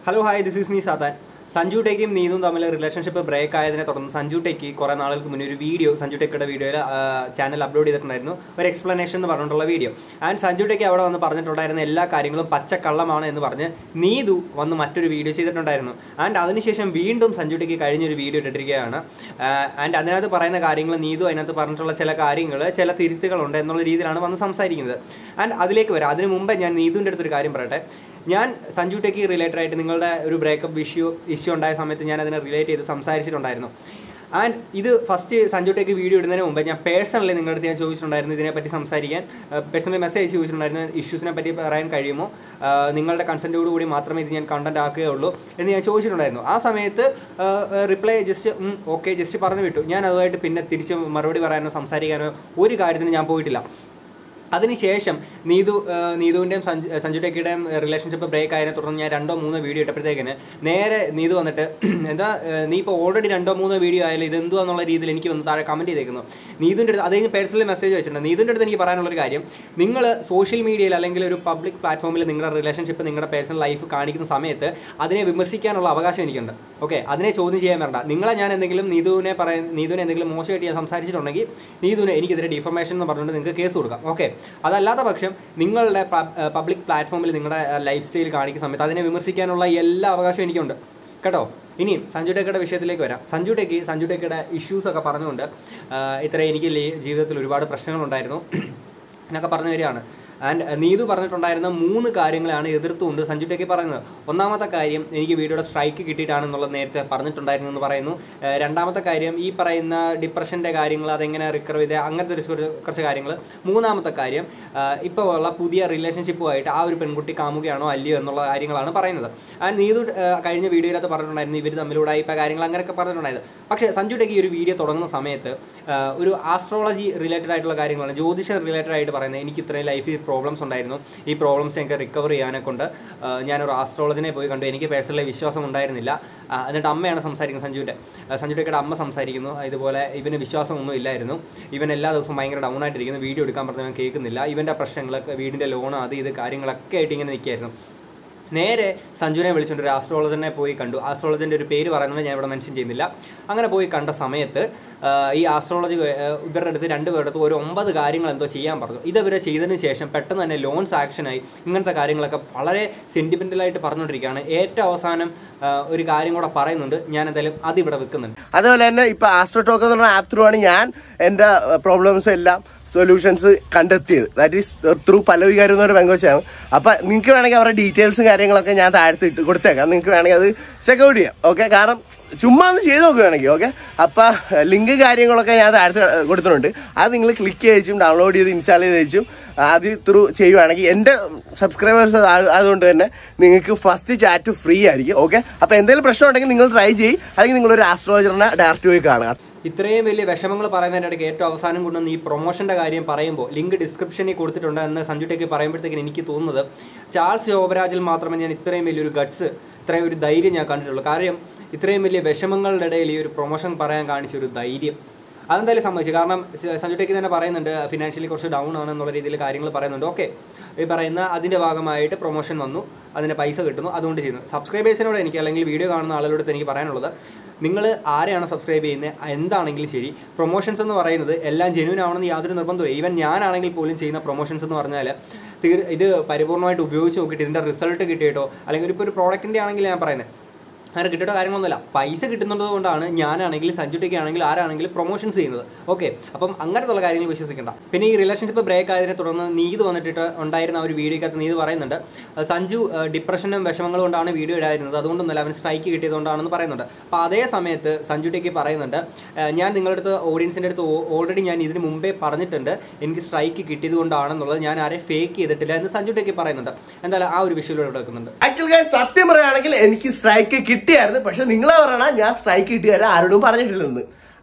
Hello hi this is me സാത്താൻ സഞ്ജു ടെക്കും നീതും തമ്മിൽ relationship break ആയതിനെ തുടർന്ന് സഞ്ജു ടെക്ക് കുറേ നാളുകൾക്ക് മുന്നേ ഒരു വീഡിയോ സഞ്ജു ടെക്കിയുടെ വീഡിയോയിൽ ചാനൽ അപ്ലോഡ് ചെയ്തിട്ടുണ്ടായിരുന്നു ഒരു എക്സ്പ്ലനേഷൻ എന്ന് പറഞ്ഞിട്ടുള്ള വീഡിയോ ആൻഡ് സഞ്ജു ടെക്ക് അവിടെ വന്ന് പറഞ്ഞിട്ടുണ്ടായിരുന്ന എല്ലാ കാര്യങ്ങളും പച്ചക്കള്ളമാണ് എന്ന് പറഞ്ഞ് നീതു വന്ന് മറ്റൊരു വീഡിയോ ചെയ്തിട്ടുണ്ടായിരുന്നു ആൻഡ് അതിനുശേഷം വീണ്ടും സഞ്ജു ടെക്ക് കഴിഞ്ഞൊരു വീഡിയോ ഇട്ടിരിക്കുകയാണ് ആൻഡ് അതിനകത്ത് പറയുന്ന കാര്യങ്ങൾ നീതു അതിനകത്ത് പറഞ്ഞിട്ടുള്ള ചില കാര്യങ്ങൾ ചില തിരുത്തുകളുണ്ട് എന്നുള്ള രീതിയിലാണ് വന്ന് സംസാരിക്കുന്നത് ആൻഡ് അതിലേക്ക് വരാം അതിന് മുമ്പ് ഞാൻ നീതുവിൻ്റെ അടുത്തൊരു കാര്യം പറയട്ടെ ഞാൻ സഞ്ജു ടെക്കി റിലേറ്റഡ് ആയിട്ട് നിങ്ങളുടെ ഒരു ബ്രേക്കപ്പ് ഇഷ്യൂ ഇഷ്യൂ ഉണ്ടായ സമയത്ത് ഞാൻ അതിനെ റിലേറ്റ് ചെയ്ത് സംസാരിച്ചിട്ടുണ്ടായിരുന്നു ആൻഡ് ഇത് ഫസ്റ്റ് സഞ്ജു ടെക്കി വീഡിയോ ഇടുന്നതിന് മുമ്പ് ഞാൻ പേഴ്സണലി നിങ്ങളുടെ അടുത്ത് ഞാൻ ചോദിച്ചിട്ടുണ്ടായിരുന്നു ഇതിനെപ്പറ്റി സംസാരിക്കാൻ പേഴ്സണലി മെസ്സേജ് ചോദിച്ചിട്ടുണ്ടായിരുന്നു ഇഷ്യൂസിനെ പറ്റി പറയാൻ കഴിയുമോ ആ, നിങ്ങളുടെ കൺസെൻറ്റോട് കൂടി മാത്രമേ ഇത് ഞാൻ കണ്ടന്റ് ആക്കുകയുള്ളൂ എന്ന് ഞാൻ ചോദിച്ചിട്ടുണ്ടായിരുന്നു ആ സമയത്ത് റിപ്ലൈ ജസ്റ്റ് ഓക്കെ ജസ്റ്റ് പറഞ്ഞു വിട്ടു ഞാൻ അതുമായിട്ട് പിന്നെ തിരിച്ച് മറുപടി പറയാനോ സംസാരിക്കാനോ ഒരു കാര്യത്തിന് ഞാൻ പോയിട്ടില്ല അതിനുശേഷം നീതു ആ, നീതുവിൻ്റെയും സഞ്ജു സഞ്ജു ടെക്കിയുടെയും റിലേഷൻഷിപ്പ് ബ്രേക്ക് ആയതിനെ തുടർന്ന് ഞാൻ രണ്ടോ മൂന്നോ വീഡിയോ ഇട്ടപ്പോഴത്തേക്കിന് നേരെ നീതു വന്നിട്ട് എന്താ ആ, നീ ഇപ്പോൾ ഓൾറെഡി രണ്ടോ മൂന്നോ വീഡിയോ ആയാലും ഇത് എന്തുവാ എന്നുള്ള രീതിയിൽ എനിക്ക് വന്ന് താഴെ കമൻറ്റ് ചെയ്തേക്കുന്നു നീതുവിൻ്റെ അടുത്ത് അത് കഴിഞ്ഞ് പേഴ്സണലി മെസ്സേജ് വെച്ചിട്ടുണ്ട് നീതുവിൻ്റെ അടുത്ത് എനിക്ക് പറയാനുള്ളൊരു കാര്യം നിങ്ങൾ സോഷ്യൽ മീഡിയയിൽ അല്ലെങ്കിൽ ഒരു പബ്ലിക് പ്ലാറ്റ്ഫോമിൽ നിങ്ങളുടെ റിലേഷൻഷിപ്പ് നിങ്ങളുടെ പേഴ്സണൽ ലൈഫ് കാണിക്കുന്ന സമയത്ത് അതിനെ വിമർശിക്കാനുള്ള അവകാശം എനിക്കുണ്ട് ഓക്കെ അതിനെ ചോദ്യം ചെയ്യാൻ വേണ്ട നിങ്ങളെ ഞാൻ എന്തെങ്കിലും നീതുവിനെ പറയാൻ നീതുവിനെ എന്തെങ്കിലും മോശമായിട്ട് ഞാൻ സംസാരിച്ചിട്ടുണ്ടെങ്കിൽ നീതുവിനെ എനിക്കെതിരെ ഡിഫർമേഷൻ എന്ന് പറഞ്ഞുകൊണ്ട് നിങ്ങൾക്ക് കേസ് കൊടുക്കാം ഓക്കെ അതല്ലാത്ത പക്ഷം നിങ്ങളുടെ പബ്ലിക് പ്ലാറ്റ്ഫോമിൽ നിങ്ങളുടെ ലൈഫ് സ്റ്റൈൽ കാണിക്കുന്ന സമയത്ത് അതിനെ വിമർശിക്കാനുള്ള എല്ലാ അവകാശവും എനിക്കുണ്ട് കേട്ടോ ഇനിയും സഞ്ജു ടെക്കയുടെ വിഷയത്തിലേക്ക് വരാം സഞ്ജു ടെക്ക് സഞ്ജു ടെക്കയുടെ ഇഷ്യൂസ് ഒക്കെ പറഞ്ഞുകൊണ്ട് ആ, ഇത്ര എനിക്ക് ലേ- ജീവിതത്തിൽ ഒരുപാട് പ്രശ്നങ്ങളുണ്ടായിരുന്നു എന്നൊക്കെ പറഞ്ഞു വരികയാണ് ആൻഡ് നീതു പറഞ്ഞിട്ടുണ്ടായിരുന്ന മൂന്ന് കാര്യങ്ങളാണ് എതിർത്തുകൊണ്ട് സഞ്ജു ടെക്കി പറയുന്നത് ഒന്നാമത്തെ കാര്യം എനിക്ക് വീഡിയോയുടെ സ്ട്രൈക്ക് കിട്ടിയിട്ടാണെന്നുള്ളത് നേരത്തെ പറഞ്ഞിട്ടുണ്ടായിരുന്നു എന്ന് പറയുന്നു ആ, രണ്ടാമത്തെ കാര്യം ഈ പറയുന്ന ഡിപ്രഷൻ്റെ കാര്യങ്ങൾ അതെങ്ങനെ റിക്കവർ ചെയ്ത് അങ്ങനത്തെ ഒരു കുറച്ച് കുറച്ച് കാര്യങ്ങൾ മൂന്നാമത്തെ കാര്യം ഇപ്പോൾ ഉള്ള പുതിയ റിലേഷൻഷിപ്പുമായിട്ട് ആ ഒരു പെൺകുട്ടി കാമുകയാണോ അല്ലയോ എന്നുള്ള കാര്യങ്ങളാണ് പറയുന്നത് ആൻഡ് നീതു ആ, കഴിഞ്ഞ വീഡിയോയിലകത്ത് പറഞ്ഞിട്ടുണ്ടായിരുന്നു ഇവർ തമ്മിലൂടെ ഇപ്പോൾ കാര്യങ്ങൾ അങ്ങനെയൊക്കെ പറഞ്ഞിട്ടുണ്ടായിരുന്നു പക്ഷേ സഞ്ജു ടെക്കി ഈ ഒരു വീഡിയോ തുടങ്ങുന്ന സമയത്ത് ആ, ഒരു ആസ്ട്രോളജി റിലേറ്റഡ് ആയിട്ടുള്ള കാര്യങ്ങളാണ് ജ്യോതിഷ റിലേറ്റഡ് ആയിട്ട് പറയുന്നത് എനിക്ക് ഇത്രയും ലൈഫിൽ പ്രോബ്ലംസ് ഉണ്ടായിരുന്നു ഈ പ്രോബ്ലംസ് എനിക്ക് റിക്കവർ ചെയ്യാനെ കൊണ്ട് ആ, ഞാനൊരു ആസ്ട്രോളജിനെ പോയി കണ്ടു എനിക്ക് പേഴ്സണലി വിശ്വാസം ഉണ്ടായിരുന്നില്ല ആ, എന്നിട്ട് അമ്മയാണ് സംസാരിക്കുന്നത് സഞ്ജുവിൻ്റെ സഞ്ജു ടെക്കയുടെ അമ്മ സംസാരിക്കുന്നു ഇതുപോലെ ഇവന് വിശ്വാസമൊന്നും ഇല്ലായിരുന്നു ഇവൻ എല്ലാ ദിവസവും ഭയങ്കര ഡൗൺ ആയിട്ടിരിക്കുന്നു വീഡിയോ എടുക്കാൻ പറഞ്ഞാൽ കേൾക്കുന്നില്ല ഇവൻ്റെ പ്രശ്നങ്ങളൊക്കെ വീടിൻ്റെ ലോൺ അത് ഇത് കാര്യങ്ങളൊക്കെ ആയിട്ട് ഇങ്ങനെ നിൽക്കുകയായിരുന്നു നേരെ സഞ്ജുവിനെ വിളിച്ചുകൊണ്ട് ഒരു ആസ്ട്രോളജറിനെ പോയി കണ്ടു ആസ്ട്രോളജിൻ്റെ ഒരു പേര് പറയുന്നത് ഞാൻ ഇവിടെ മെൻഷൻ ചെയ്യുന്നില്ല അങ്ങനെ പോയി കണ്ട സമയത്ത് ആ, ഈ ആസ്ട്രോളജി ആ, ഇവരുടെ അടുത്ത് രണ്ടുപേരുടെ അടുത്ത് ഒരു ഒമ്പത് കാര്യങ്ങൾ എന്തോ ചെയ്യാൻ പറഞ്ഞു ഇതവരെ ചെയ്തതിന് ശേഷം പെട്ടെന്ന് തന്നെ ലോൺസ് ആക്ഷനായി ഇങ്ങനത്തെ കാര്യങ്ങളൊക്കെ വളരെ സെൻറ്റിമെൻ്റലായിട്ട് പറഞ്ഞുകൊണ്ടിരിക്കുകയാണ് ഏറ്റവും അവസാനം ആ, ഒരു കാര്യം കൂടെ പറയുന്നുണ്ട് ഞാൻ എന്തായാലും അതിവിടെ വെക്കുന്നുണ്ട് അതുപോലെ തന്നെ ഇപ്പൊ ആസ്ട്രോ ടോക്ക് എന്ന് പറഞ്ഞ ആപ്പ് ത്രൂ ആണ് ഞാൻ എന്റെ പ്രോബ്ലംസ് എല്ലാം സൊല്യൂഷൻസ് കണ്ടെത്തിയത് ദാറ്റ് ഈസ് ത്രൂ പല വികാരം എന്നൊരു പെങ്കോച്ചാണ് അപ്പൊ നിങ്ങൾക്ക് വേണമെങ്കിൽ അവരുടെ ഡീറ്റെയിൽസും കാര്യങ്ങളൊക്കെ ഞാൻ താഴത്ത് ഇട്ട് കൊടുത്തേക്കാം നിങ്ങൾക്ക് വേണമെങ്കിൽ അത് ചെക്കൗട്ട് ചെയ്യാം ഓക്കെ കാരണം ചുമ്മാ ഒന്ന് ചെയ്ത് നോക്കുകയാണെങ്കിൽ ഓക്കെ അപ്പൊ ലിങ്ക് കാര്യങ്ങളൊക്കെ ഞാൻ താഴത്ത് കൊടുത്തിട്ടുണ്ട് അത് നിങ്ങൾ ക്ലിക്ക് ചെയ്തും ഡൗൺലോഡ് ചെയ്ത് ഇൻസ്റ്റാൾ ചെയ്ത് വെച്ചും അത് ത്രൂ ചെയ്യുവാണെങ്കിൽ എൻ്റെ സബ്സ്ക്രൈബേഴ്സ് അതുകൊണ്ട് തന്നെ നിങ്ങൾക്ക് ഫസ്റ്റ് ചാറ്റ് ഫ്രീ ആയിരിക്കും ഓക്കെ അപ്പോൾ എന്തെങ്കിലും പ്രശ്നം ഉണ്ടെങ്കിൽ നിങ്ങൾ ട്രൈ ചെയ്യും അല്ലെങ്കിൽ നിങ്ങളൊരു ആസ്ട്രോളജറിനെ ഡയറക്റ്റ് പോയി കാണുക ഇത്രയും വലിയ വിഷമങ്ങൾ പറയുന്നതിൻ്റെ ഇടയ്ക്ക് ഏറ്റവും അവസാനം കൊണ്ടുവന്ന് ഈ പ്രൊമോഷൻ്റെ കാര്യം പറയുമ്പോൾ ലിങ്ക് ഡിസ്ക്രിപ്ഷനിൽ കൊടുത്തിട്ടുണ്ട് എന്ന് സഞ്ജു ടെക്ക് പറയുമ്പോഴത്തേക്കും എനിക്ക് തോന്നുന്നത് ചാൾസ് ശോഭരാജിൽ മാത്രമേ ഞാൻ ഇത്രയും വലിയൊരു ഗട്സ് ഇത്രയും ഒരു ധൈര്യം ഞാൻ കണ്ടിട്ടുള്ളൂ കാര്യം ഇത്രയും വലിയ വിഷമങ്ങളുടെ ഇടയിൽ ഈ ഒരു പ്രൊമോഷൻ പറയാൻ കാണിച്ച ഒരു ധൈര്യം അതെന്തായാലും സമ്മതിച്ചു കാരണം സ- സഞ്ജു ടെക്ക് തന്നെ പറയുന്നുണ്ട് ഫിനാൻഷ്യലി കുറച്ച് ഡൗൺ ആണ് എന്നുള്ള രീതിയിൽ കാര്യങ്ങൾ പറയുന്നുണ്ട് ഓക്കെ ഈ പറയുന്ന അതിൻ്റെ ഭാഗമായിട്ട് പ്രൊമോഷൻ വന്നു അതിന് പൈസ കിട്ടുന്നു അതുകൊണ്ട് ചെയ്യുന്നു സബ്സ്ക്രൈബേഴ്സിനോട് എനിക്ക് അല്ലെങ്കിൽ വീഡിയോ കാണുന്ന ആളുകളോട് എനിക്ക് പറയാനുള്ളത് നിങ്ങൾ ആരെയാണോ സബ്സ്ക്രൈബ് ചെയ്യുന്നത് എന്താണെങ്കിലും ശരി പ്രൊമോഷൻസ് എന്ന് പറയുന്നത് എല്ലാം ജെന്യൂൻ ആവണമെന്ന് യാതൊരു നിർബന്ധവും ഈവൻ ഞാനാണെങ്കിൽ പോലും ചെയ്യുന്ന പ്രൊമോഷൻസ് എന്ന് പറഞ്ഞാൽ തീർ ഇത് പരിപൂർണമായിട്ട് ഉപയോഗിച്ച് നോക്കിയിട്ട് ഇതിൻ്റെ റിസൾട്ട് കിട്ടിയിട്ടോ അല്ലെങ്കിൽ ഇപ്പോൾ ഒരു പ്രോഡക്റ്റിൻ്റെ ആണെങ്കിൽ ഞാൻ പറയുന്നത് അങ്ങനെ കിട്ടിയിട്ടോ കാര്യങ്ങളൊന്നുമില്ല പൈസ കിട്ടുന്നത് കൊണ്ടാണ് ഞാനാണെങ്കിൽ സഞ്ജുട്ടിക്ക് ആണെങ്കിൽ ആരാണെങ്കിലും പ്രൊമോഷൻസ് ചെയ്യുന്നത് ഓക്കെ അപ്പം അങ്ങനത്തുള്ള കാര്യങ്ങൾ വിശ്വസിക്കേണ്ട പിന്നെ ഈ റിലേഷൻഷിപ്പ് ബ്രേക്ക് ആയതിനെ തുടർന്ന് നീത് വന്നിട്ട് ഉണ്ടായിരുന്ന ആ ഒരു വീഡിയോക്കകത്ത് നീത് പറയുന്നുണ്ട് അഹ് സഞ്ജു അഹ് ഡിപ്രഷനും വിഷമങ്ങളും കൊണ്ടാണ് വീഡിയോ ഇടായിരുന്നത് അതുകൊണ്ടൊന്നല്ല അവന് സ്ട്രൈക്ക് കിട്ടിയതുകൊണ്ടാണെന്ന് പറയുന്നുണ്ട് അപ്പോൾ അതേ സമയത്ത് സഞ്ജുട്ടിക്ക് പറയുന്നുണ്ട് അഹ് ഞാൻ നിങ്ങളുടെ അടുത്ത് ഓഡിയൻസിൻ്റെ അടുത്ത് ഓൾറെഡി ഞാൻ ഇതിന് മുമ്പേ പറഞ്ഞിട്ടുണ്ട് എനിക്ക് സ്ട്രൈക്ക് കിട്ടിയത് കൊണ്ടാണെന്നുള്ളത് ഞാൻ ആരെ ഫേക്ക് ചെയ്തിട്ടില്ല എന്ന് സഞ്ജുട്ടിക്ക് പറയുന്നുണ്ട് എന്തായാലും ആ ഒരു വിഷയം ഇവിടെ വെക്കുന്നുണ്ട് ആക്ച്വലി സത്യം പറയുകയാണെങ്കിൽ എനിക്ക് സ്ട്രൈക്ക് കിട്ടിയായിരുന്നു പക്ഷെ നിങ്ങളെ പറയണ ഞാൻ സ്ട്രൈക്ക് കിട്ടിയാലും ആരോടും പറഞ്ഞിട്ടില്ലെന്ന്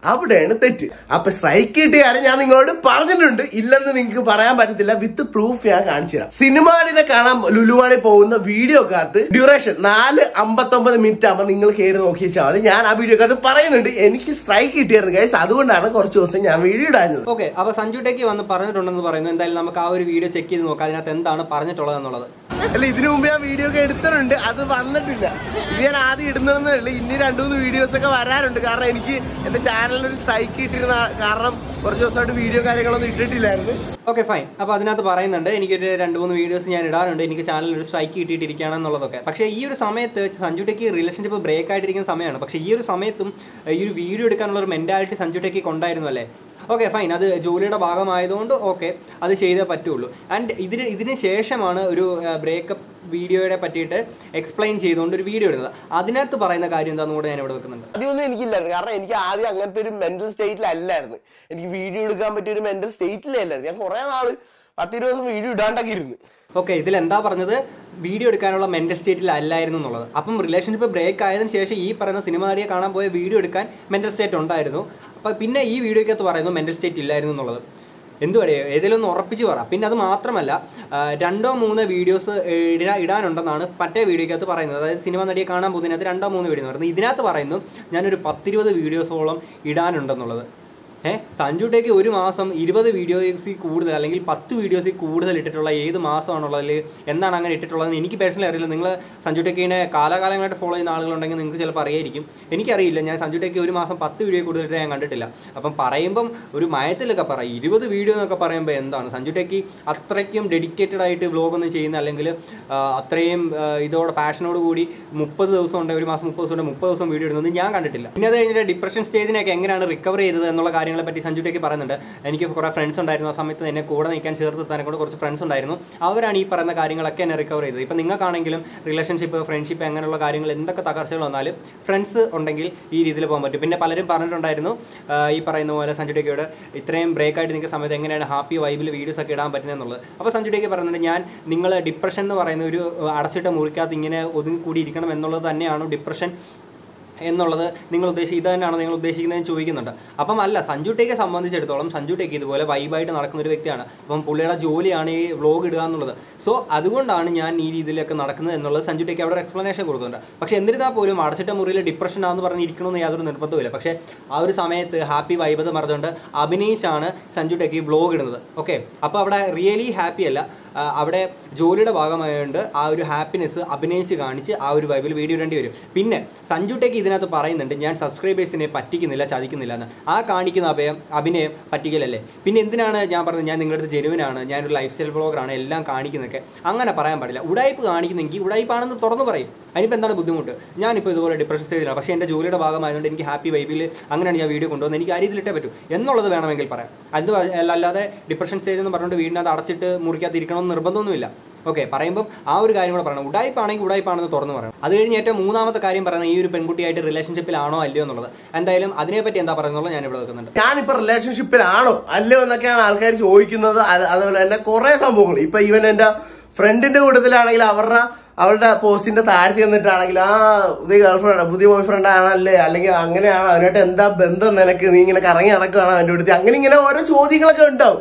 അവിടെയാണ് തെറ്റ് അപ്പൊ സ്ട്രൈക്ക് കിട്ടിയ കാര്യം ഞാൻ നിങ്ങളോട് പറഞ്ഞിട്ടുണ്ട് ഇല്ലെന്ന് നിങ്ങൾക്ക് പറയാൻ പറ്റത്തില്ല വിത്ത് പ്രൂഫ് ഞാൻ കാണിച്ചു തരാം സിനിമാടിനെ കാണാൻ ലുലുവാളി പോകുന്ന വീഡിയോക്കകത്ത് ഡ്യൂറേഷൻ നാല് അമ്പത്തൊമ്പത് മിനിറ്റ് ആകുമ്പോൾ നിങ്ങൾ കയറി നോക്കി വെച്ചാൽ മതി ഞാൻ ആ വീഡിയോക്കകത്ത് പറയുന്നുണ്ട് എനിക്ക് സ്ട്രൈക്ക് കിട്ടിയായിരുന്നു ഗൈസ് അതുകൊണ്ടാണ് കുറച്ച് ദിവസം ഞാൻ വീഡിയോ ഇടാഞ്ഞത് ഓക്കെ അപ്പോൾ സഞ്ജു ടെക്കി വന്ന് പറഞ്ഞിട്ടുണ്ടെന്ന് പറയുന്നു എന്തായാലും നമുക്ക് ആ ഒരു വീഡിയോ ചെക്ക് ചെയ്ത് നോക്കാം അതിനകത്ത് എന്താണ് പറഞ്ഞിട്ടുള്ളത് എന്നുള്ളത് അല്ല ഇതിനു മുമ്പ് ഞാൻ വീഡിയോ ഒക്കെ എടുത്തിട്ടുണ്ട് അത് വന്നിട്ടില്ല ഇത് ഞാൻ ആദ്യം ഇടുന്നതെന്നേ ഉള്ളൂ ഇനി രണ്ടു മൂന്ന് വീഡിയോസ് ഒക്കെ വരാറുണ്ട് കാരണം എനിക്ക് എന്റെ ചാനലിൽ ഒരു സ്ട്രൈക്ക് കിട്ടിയിരുന്ന കാരണം കുറച്ച് ദിവസമായിട്ട് വീഡിയോ കാര്യങ്ങളൊന്നും ഇട്ടിട്ടില്ലായിരുന്നു ഓക്കെ ഫൈൻ അപ്പോൾ അതിനകത്ത് പറയുന്നുണ്ട് എനിക്കൊരു രണ്ട് മൂന്ന് വീഡിയോസ് ഞാൻ ഇടാറുണ്ട് എനിക്ക് ചാനലിൽ ഒരു സ്ട്രൈക്ക് കിട്ടിയിട്ടിരിക്കുകയാണ് എന്നുള്ളതൊക്കെ പക്ഷേ ഈ ഒരു സമയത്ത് സഞ്ജു ടെക്കി റിലേഷൻഷിപ്പ് ബ്രേക്ക് ആയിട്ടിരിക്കുന്ന സമയമാണ് പക്ഷേ ഈ ഒരു സമയത്തും ഈ ഒരു വീഡിയോ എടുക്കാനുള്ള ഒരു മെൻറ്റാലിറ്റി സഞ്ജു ടെക്കി കൊണ്ടായിരുന്നു അല്ലേ ഓക്കെ ഫൈൻ അത് ജോലിയുടെ ഭാഗമായതുകൊണ്ട് ഓക്കെ അത് ചെയ്തേ പറ്റുള്ളൂ ആൻഡ് ഇതിന് ഇതിന് ശേഷമാണ് ഒരു ബ്രേക്കപ്പ് വീഡിയോയെ പറ്റിയിട്ട് എക്സ്പ്ലെയിൻ ചെയ്തുകൊണ്ട് ഒരു വീഡിയോ ഇടുന്നത് അതിനകത്ത് പറയുന്ന കാര്യം എന്താണെന്ന് കൂടെ ഞാൻ ഇവിടെ വെക്കുന്നുണ്ട് അതൊന്നും എനിക്കില്ലായിരുന്നു കാരണം എനിക്ക് ആദ്യം അങ്ങനത്തെ ഒരു മെന്റൽ സ്റ്റേറ്റിലല്ലായിരുന്നു എനിക്ക് വീഡിയോ എടുക്കാൻ പറ്റിയ ഒരു മെന്റൽ സ്റ്റേറ്റിലേ അല്ലായിരുന്നു ഞാൻ കുറെ നാള് പത്തിരുപത് ദിവസം വീഡിയോ ഇടാണ്ടൊക്കെ ഇരുന്ന് ഓക്കെ ഇതിൽ എന്താ പറഞ്ഞത് വീഡിയോ എടുക്കാനുള്ള മെന്റൽ സ്റ്റേറ്റിൽ അല്ലായിരുന്നു എന്നുള്ളത് അപ്പം റിലേഷൻഷിപ്പ് ബ്രേക്ക് ആയതിനു ശേഷം ഈ പറയുന്ന സിനിമ നടിയെ കാണാൻ പോയ വീഡിയോ എടുക്കാൻ മെന്റൽ സ്റ്റേറ്റ് ഉണ്ടായിരുന്നു അപ്പം പിന്നെ ഈ വീഡിയോക്കകത്ത് പറയുന്നു മെന്റൽ സ്റ്റേറ്റ് ഇല്ലായിരുന്നു എന്നുള്ളത് എന്തുവരെ ഏതെങ്കിലും ഒന്ന് ഉറപ്പിച്ച് പറ പിന്നെ അത് മാത്രമല്ല ആ, രണ്ടോ മൂന്നോ വീഡിയോസ് ഇടാ ഇടാനുണ്ടെന്നാണ് മറ്റേ വീഡിയോക്കകത്ത് പറയുന്നത് അതായത് സിനിമ നടിയെ കാണാൻ പോകുന്നതിനകത്ത് രണ്ടോ മൂന്ന് വീഡിയോ എന്ന് പറയുന്നത് ഇതിനകത്ത് പറയുന്നു ഞാനൊരു പത്തിരുപത് വീഡിയോസോളം ഇടാനുണ്ടെന്നുള്ളത് ഏഹ് സഞ്ജുട്ടേക്ക് ഒരു മാസം ഇരുപത് വീഡിയോസിൽ കൂടുതൽ അല്ലെങ്കിൽ പത്ത് വീഡിയോസിൽ കൂടുതൽ ഇട്ടിട്ടുള്ള ഏത് മാസമാണുള്ളതിൽ എന്താണ് അങ്ങനെ ഇട്ടിട്ടുള്ളതെന്ന് എനിക്ക് പേഴ്സണലി അറിയില്ല നിങ്ങൾ സഞ്ജുട്ടേക്കിനെ കാലാകാലങ്ങളായിട്ട് ഫോളോ ചെയ്യുന്ന ആളുകളുണ്ടെങ്കിൽ നിങ്ങൾക്ക് ചിലപ്പോൾ അറിയായിരിക്കും എനിക്കറിയില്ല ഞാൻ സഞ്ജുട്ടേക്ക് ഒരു മാസം പത്ത് വീഡിയോ കൂടുതൽ ഇട്ട് ഞാൻ കണ്ടിട്ടില്ല അപ്പം പറയുമ്പം ഒരു മയത്തിലൊക്കെ പറ ഇരുപത് വീഡിയോ എന്നൊക്കെ പറയുമ്പോൾ എന്താണ് സഞ്ജുട്ടേക്ക് അത്രയ്ക്കും ഡെഡിക്കേറ്റഡ് ആയിട്ട് വ്ലോഗ് ഒന്നും ചെയ്യുന്ന അല്ലെങ്കിൽ ആ, അത്രയും ആ, ഇതോടെ പാഷനോട് കൂടി മുപ്പത് ദിവസം ഉണ്ട് ഒരു മാസം മുപ്പത് ദിവസം ഉണ്ട് മുപ്പത് ദിവസം വീഡിയോ ഇടുന്നത് ഞാൻ കണ്ടിട്ടില്ല പിന്നെ അത് കഴിഞ്ഞിട്ട് ഡിപ്രഷൻ സ്റ്റേജിനൊക്കെ എങ്ങനെയാണ് റിക്കവർ ചെയ്തത് എന്നുള്ള കാര്യങ്ങളെ പറ്റി സഞ്ജുട്ടേക്ക് പറയുന്നുണ്ട് എനിക്ക് കുറേ ഫ്രണ്ട്സ് ഉണ്ടായിരുന്നു ആ സമയത്ത് എന്നെ കൂടെ നിൽക്കാൻ ചേർത്ത് നിർത്താനെ കൊണ്ട് കുറച്ച് ഫ്രണ്ട്സ് ഉണ്ടായിരുന്നു അവരാണ് ഈ പറയുന്ന കാര്യങ്ങളൊക്കെ എന്നെ റിക്കവർ ചെയ്തത് ഇപ്പം നിങ്ങൾക്കാണെങ്കിലും റിലേഷൻഷിപ്പ് ഫ്രണ്ട്ഷിപ്പ് അങ്ങനെയുള്ള കാര്യങ്ങൾ എന്തൊക്കെ തകർച്ചകൾ വന്നാലും ഫ്രണ്ട്സ് ഉണ്ടെങ്കിൽ ഈ രീതിയിൽ പോകാൻ പറ്റും പിന്നെ പലരും പറഞ്ഞിട്ടുണ്ടായിരുന്നു ആ, ഈ പറയുന്ന പോലെ സഞ്ജുട്ടേക്കയോട് ഇത്രയും ബ്രേക്ക് ആയിട്ട് നിൽക്കുന്ന സമയത്ത് എങ്ങനെയാണ് ഹാപ്പി വൈബിൽ വീഡിയോസ് ഒക്കെ ഇടാൻ പറ്റുന്നത് അപ്പോൾ സഞ്ജുട്ടേക്ക് പറയുന്നുണ്ട് ഞാൻ നിങ്ങൾ ഡിപ്രഷൻ എന്ന് പറയുന്ന ഒരു അടച്ചിട്ട മുറിക്കകത്ത് ഇങ്ങനെ ഒതുങ്ങി കൂടി ഇരിക്കണം എന്നുള്ളത് തന്നെയാണോ ഡിപ്രഷൻ എന്നുള്ളത് നിങ്ങൾ ഉദ്ദേശിക്കുക ഇത് തന്നെയാണോ നിങ്ങൾ ഉദ്ദേശിക്കുന്നതെന്ന് ചോദിക്കുന്നുണ്ട് അപ്പം അല്ല സഞ്ജു ടേക്കെ സംബന്ധിച്ചിടത്തോളം സഞ്ജു ടേക്ക് ഇതുപോലെ വൈബായിട്ട് നടക്കുന്ന ഒരു വ്യക്തിയാണ് അപ്പം പുള്ളിയുടെ ജോലിയാണ് ഈ വ്ലോഗ് ഇടുക എന്നുള്ളത് സോ അതുകൊണ്ടാണ് ഞാൻ ഈ രീതിയിലൊക്കെ നടക്കുന്നത് എന്നുള്ളത് സഞ്ജു ടേക്ക് അവിടെ എക്സ്പ്ലനേഷൻ കൊടുക്കുന്നുണ്ട് പക്ഷേ എന്നിരുന്നാൽ പോലും അടച്ചിട്ട മുറിയിൽ ഡിപ്രഷൻ ആണെന്ന് പറഞ്ഞ് ഇരിക്കണമെന്ന് യാതൊരു നിർബന്ധമില്ല പക്ഷേ ആ ഒരു സമയത്ത് ഹാപ്പി വൈബ് എന്ന് പറഞ്ഞുകൊണ്ട് അഭിനയിച്ചാണ് സഞ്ജു ടേക്ക് ഈ വ്ലോഗ് ഇടുന്നത് ഓക്കെ അപ്പോൾ അവിടെ റിയലി ഹാപ്പി അല്ല ആ, അവിടെ ജോലിയുടെ ഭാഗമായതുകൊണ്ട് ആ ഒരു ഹാപ്പിനെസ് അഭിനയിച്ച് കാണിച്ച് ആ ഒരു വൈബിൽ വീഡിയോ ഇടേണ്ടി വരും പിന്നെ സഞ്ജു ടെക്ക് ഇതിനകത്ത് പറയുന്നുണ്ട് ഞാൻ സബ്സ്ക്രൈബേഴ്സിനെ പറ്റിക്കുന്നില്ല ചതിക്കുന്നില്ല എന്ന് ആ കാണിക്കുന്ന അഭയം അഭിനയം പറ്റിക്കലല്ലേ പിന്നെ എന്തിനാണ് ഞാൻ പറഞ്ഞത് ഞാൻ നിങ്ങളുടെ അടുത്ത് ജെനുവിനാണ് ഞാനൊരു ലൈഫ് സ്റ്റൈൽ ബ്ലോഗറാണ് എല്ലാം കാണിക്കുന്നതൊക്കെ അങ്ങനെ പറയാൻ പാടില്ല ഉടായ്പ് കാണിക്കുന്നെങ്കിൽ ഉടായ്പാണെന്ന് തുറന്നു പറയും അതിനിപ്പോൾ എന്താണ് ബുദ്ധിമുട്ട് ഞാനിപ്പോൾ ഇതുപോലെ ഡിപ്രഷൻ സ്റ്റേജിലാണ് പക്ഷേ എൻ്റെ ജോലിയുടെ ഭാഗമായതുകൊണ്ട് എനിക്ക് ഹാപ്പി വൈബിൽ അങ്ങനെയാണ് ഞാൻ വീഡിയോ കൊണ്ടുവന്നത് എനിക്ക് ആ രീതിയിലിട്ടേ പറ്റൂ എന്നുള്ളത് വേണമെങ്കിൽ പറയാം അത് അല്ലാതെ ഡിപ്രഷൻ സ്റ്റേജ് എന്ന് പറഞ്ഞുകൊണ്ട് വീടിനകത്ത് അടച്ചിട്ട് മുറിക്കകത്ത് ഇരിക്കണമെന്ന് നിർബന്ധമൊന്നുമില്ല ഓക്കെ പറയുമ്പോൾ ആ ഒരു കാര്യം കൂടെ പറയണം ഉടായ്പാണെങ്കിൽ ഉടായ്പാണെന്ന് തുറന്ന് പറയണം അത് കഴിഞ്ഞ് ഏറ്റവും മൂന്നാമത്തെ കാര്യം പറയുന്നത് ഈ ഒരു പെൺകുട്ടിയായിട്ട് റിലേഷൻഷിപ്പിലാണോ അല്ലയോ എന്നുള്ളത് എന്തായാലും അതിനെപ്പറ്റി എന്താ പറയുന്നത് ഞാൻ ഇവിടെ വെക്കുന്നുണ്ട് ഞാനിപ്പോ റിലേഷൻഷിപ്പിലാണോ അല്ലയോ എന്നൊക്കെയാണ് ആൾക്കാർ ചോദിക്കുന്നത് അത് അതുപോലെ തന്നെ കുറെ സംഭവങ്ങൾ ഇപ്പൊ ഇവൻ എന്റെ ഫ്രണ്ടിന്റെ കൂട്ടത്തിലാണെങ്കിൽ അവരുടെ അവളുടെ പോസ്റ്റിന്റെ താഴ്ത്തി വന്നിട്ടാണെങ്കിൽ ആ പുതിയ ഗേൾഫ്രണ്ട് പുതിയ ബോയ് ഫ്രണ്ട് ആണല്ലേ അല്ലെങ്കിൽ അങ്ങനെയാണ് അതിനായിട്ട് എന്താ ബന്ധം നിനക്ക് നീ ഇങ്ങനെ കറങ്ങി നടക്കുകയാണോ അവന്റെ അടുത്ത് അങ്ങനെ ഇങ്ങനെ ഓരോ ചോദ്യങ്ങളൊക്കെ ഉണ്ടാവും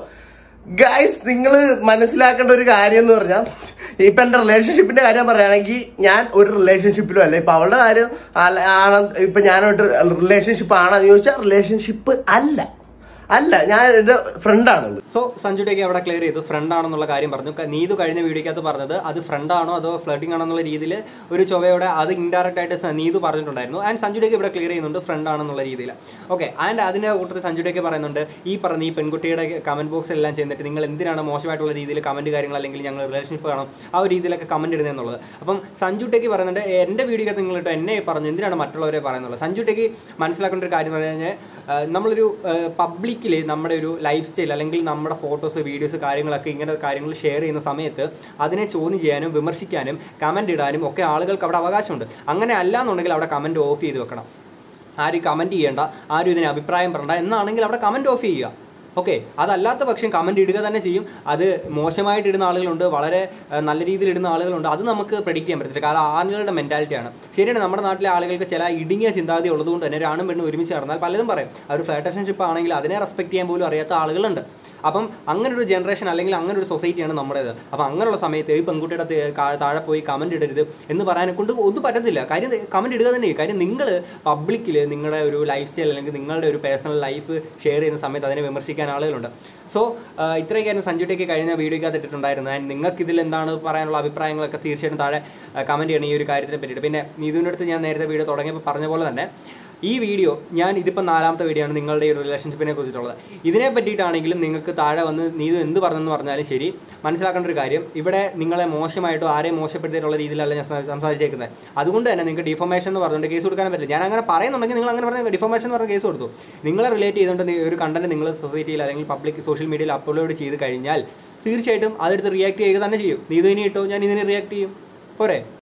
ഗൈസ് നിങ്ങൾ മനസ്സിലാക്കേണ്ട ഒരു കാര്യം എന്ന് പറഞ്ഞാൽ ഇപ്പൊ എന്റെ റിലേഷൻഷിപ്പിന്റെ കാര്യം പറയുകയാണെങ്കിൽ ഞാൻ ഒരു റിലേഷൻഷിപ്പിലും അല്ല ഇപ്പൊ അവളുടെ കാര്യം അല്ല- ആണ് ഇപ്പൊ ഞാനൊരു റിലേഷൻഷിപ്പ് ആണെന്ന് ചോദിച്ചാൽ റിലേഷൻഷിപ്പ് അല്ല അല്ല ഞാൻ എന്റെ ഫ്രണ്ടാണ് സോ സഞ്ജുടേക്ക് അവിടെ ക്ലിയർ ചെയ്തു ഫ്രണ്ട് ആണെന്നുള്ള കാര്യം പറഞ്ഞു ക- നീതു കഴിഞ്ഞ വീഡിയോക്കകത്ത് പറഞ്ഞത് അത് ഫ്രണ്ട് ആണോ അതോ ഫ്ലഡിംഗ് ആണോ എന്നുള്ള രീതിയിൽ ഒരു ചൊവ്വയോടെ അത് ഇൻഡയറക്റ്റ് ആയിട്ട് സ- നീതു പറഞ്ഞിട്ടുണ്ടായിരുന്നു ആൻഡ് സഞ്ജുടേക്ക് ഇവിടെ ക്ലിയർ ചെയ്യുന്നുണ്ട് ഫ്രണ്ട് ആണെന്നുള്ള രീതിയിൽ ഓക്കെ ആൻഡ് അതിന്റെ കൂട്ടത്തിൽ സഞ്ജുടേക്ക് പറയുന്നുണ്ട് ഈ പറഞ്ഞ ഈ പെൺകുട്ടിയുടെ കമന്റ് ബോക്സ് എല്ലാം ചെന്നിട്ട് നിങ്ങൾ എന്തിനാണ് മോശമായിട്ടുള്ള രീതിയിൽ കമന്റ് കാര്യങ്ങൾ അല്ലെങ്കിൽ ഞങ്ങൾ റിലേഷൻഷിപ്പ് കാണും ആ ഒരു രീതിയിലൊക്കെ കമന്റ് ഇടുന്നതെന്നുള്ളത് അപ്പം സഞ്ജുട്ടേക്ക് പറയുന്നുണ്ട് എൻ്റെ വീഡിയോക്കകത്ത് നിങ്ങളിട്ട് എന്നെ പറഞ്ഞു എന്തിനാണ് മറ്റുള്ളവരെ പറയുന്നത് സഞ്ജുട്ടേക്ക് മനസ്സിലാക്കേണ്ട ഒരു കാര്യം എന്ന് പറഞ്ഞു കഴിഞ്ഞാൽ ആ, നമ്മളൊരു പബ്ലിക്കിൽ നമ്മുടെ ഒരു ലൈഫ് സ്റ്റൈൽ അല്ലെങ്കിൽ നമ്മുടെ ഫോട്ടോസ് വീഡിയോസ് കാര്യങ്ങളൊക്കെ ഇങ്ങനെ കാര്യങ്ങൾ ഷെയർ ചെയ്യുന്ന സമയത്ത് അതിനെ ചോദ്യം ചെയ്യാനും വിമർശിക്കാനും കമൻ്റ് ഇടാനും ഒക്കെ ആളുകൾക്ക് അവിടെ അവകാശമുണ്ട് അങ്ങനെ അല്ല എന്നുണ്ടെങ്കിൽ അവിടെ കമൻറ്റ് ഓഫ് ചെയ്ത് വെക്കണം ആരും കമൻറ്റ് ചെയ്യേണ്ട ആരും ഇതിന് അഭിപ്രായം പറയണ്ട എന്നാണെങ്കിൽ അവിടെ കമൻറ്റ് ഓഫ് ചെയ്യുക ഓക്കെ അതല്ലാത്ത പക്ഷം കമൻറ്റ് ഇടുക തന്നെ ചെയ്യും അത് മോശമായിട്ട് ഇടുന്ന ആളുകളുണ്ട് വളരെ ആ, നല്ല രീതിയിൽ ഇടുന്ന ആളുകളുണ്ട് അത് നമുക്ക് പ്രഡിക്റ്റ് ചെയ്യാൻ പറ്റത്തില്ല കാരണം ആളുകളുടെ മെൻറ്റാലിറ്റിയാണ് ശരിയാണ് നമ്മുടെ നാട്ടിലെ ആളുകൾക്ക് ചില ഇടുങ്ങിയ ചിന്താഗതി ഉള്ളതുകൊണ്ട് തന്നെ ഒരു ആണും പെണ്ണും ഒരുമിച്ച് നടന്നാൽ പലതും പറയും ആ ഒരു ഫ്ലാറ്റേഷൻഷിപ്പ് ആണെങ്കിൽ അതിനെ റെസ്പെക്ട് ചെയ്യാൻ പോലും അറിയാത്ത ആളുകളുണ്ട് അപ്പം അങ്ങനെ ഒരു ജനറേഷൻ അല്ലെങ്കിൽ അങ്ങനെ ഒരു സൊസൈറ്റിയാണ് നമ്മുടേത് അപ്പം അങ്ങനെയുള്ള സമയത്ത് ഈ പെൺകുട്ടിയുടെ തേ- കാ- താഴെ പോയി കമൻറ്റ് ഇടരുത് എന്ന് പറയാനെ കൊണ്ട് ഒന്നും പറ്റത്തില്ല കാര്യം കമൻറ്റ് ഇടുക തന്നെ ചെയ്യും. കാര്യം നിങ്ങൾ പബ്ലിക്കിൽ നിങ്ങളുടെ ഒരു ലൈഫ് സ്റ്റൈൽ അല്ലെങ്കിൽ നിങ്ങളുടെ ഒരു പേഴ്സണൽ ലൈഫ് ഷെയർ ചെയ്യുന്ന സമയത്ത് അതിനെ വിമർശിക്കാൻ ആളുകളുണ്ട് സോ ഇത്രയൊക്കെയായിരുന്നു സഞ്ജുട്ടേക്ക് കഴിഞ്ഞ വീഡിയോയ്ക്കകത്ത് ഇട്ടിട്ടുണ്ടായിരുന്നത് ആൻഡ് നിങ്ങൾക്ക് ഇതിൽ എന്താണ് പറയാനുള്ള അഭിപ്രായങ്ങളൊക്കെ തീർച്ചയായിട്ടും താഴെ കമൻറ്റ് ചെയ്യണം ഈ ഒരു കാര്യത്തിനെ പറ്റിയിട്ട് പിന്നെ നീതുവിൻ്റെ അടുത്ത് ഞാൻ നേരത്തെ വീഡിയോ തുടങ്ങിയപ്പോൾ പറഞ്ഞ പോലെ തന്നെ ഈ വീഡിയോ ഞാൻ ഇതിപ്പോൾ നാലാമത്തെ വീഡിയോ ആണ് നിങ്ങളുടെ ഈ ഒരു റിലേഷൻഷിപ്പിനെ കുറിച്ചിട്ടുള്ളത് ഇതിനെ പറ്റിയിട്ടാണെങ്കിലും നിങ്ങൾക്ക് താഴെ വന്ന് നീതു എന്ത് പറഞ്ഞെന്ന് പറഞ്ഞാലും ശരി മനസ്സിലാക്കേണ്ട ഒരു കാര്യം ഇവിടെ നിങ്ങളെ മോശമായിട്ടോ ആരെയും മോശപ്പെടുത്തിയിട്ടുള്ള രീതിയിലല്ല ഞാൻ സംസാ- സംസാരിച്ചേക്കുന്നത് അതുകൊണ്ട് തന്നെ നിങ്ങൾക്ക് ഡിഫോമേഷൻ എന്ന് പറഞ്ഞുകൊണ്ട് കേസ് കൊടുക്കാനും പറ്റില്ല ഞാൻ അങ്ങനെ പറയുന്നുണ്ടെങ്കിൽ നിങ്ങൾ അങ്ങനെ പറഞ്ഞ ഡിഫോമേഷൻ എന്ന് പറഞ്ഞ കേസ് കൊടുത്തു നിങ്ങളെ റിലേറ്റ് ചെയ്തുകൊണ്ട് നീ ഒരു കണ്ടന്റ് നിങ്ങൾ സൊസൈറ്റിയിൽ അല്ലെങ്കിൽ പബ്ലിക് സോഷ്യൽ മീഡിയയിൽ അപ്ലോഡ് ചെയ്ത് കഴിഞ്ഞാൽ തീർച്ചയായിട്ടും അതെടുത്ത് റിയാക്ട് ചെയ്യുക തന്നെ ചെയ്യും നീതു ഇനി ഇട്ടോ ഞാൻ ഇതിനെ റിയാക്ട് ചെയ്യും പോരെ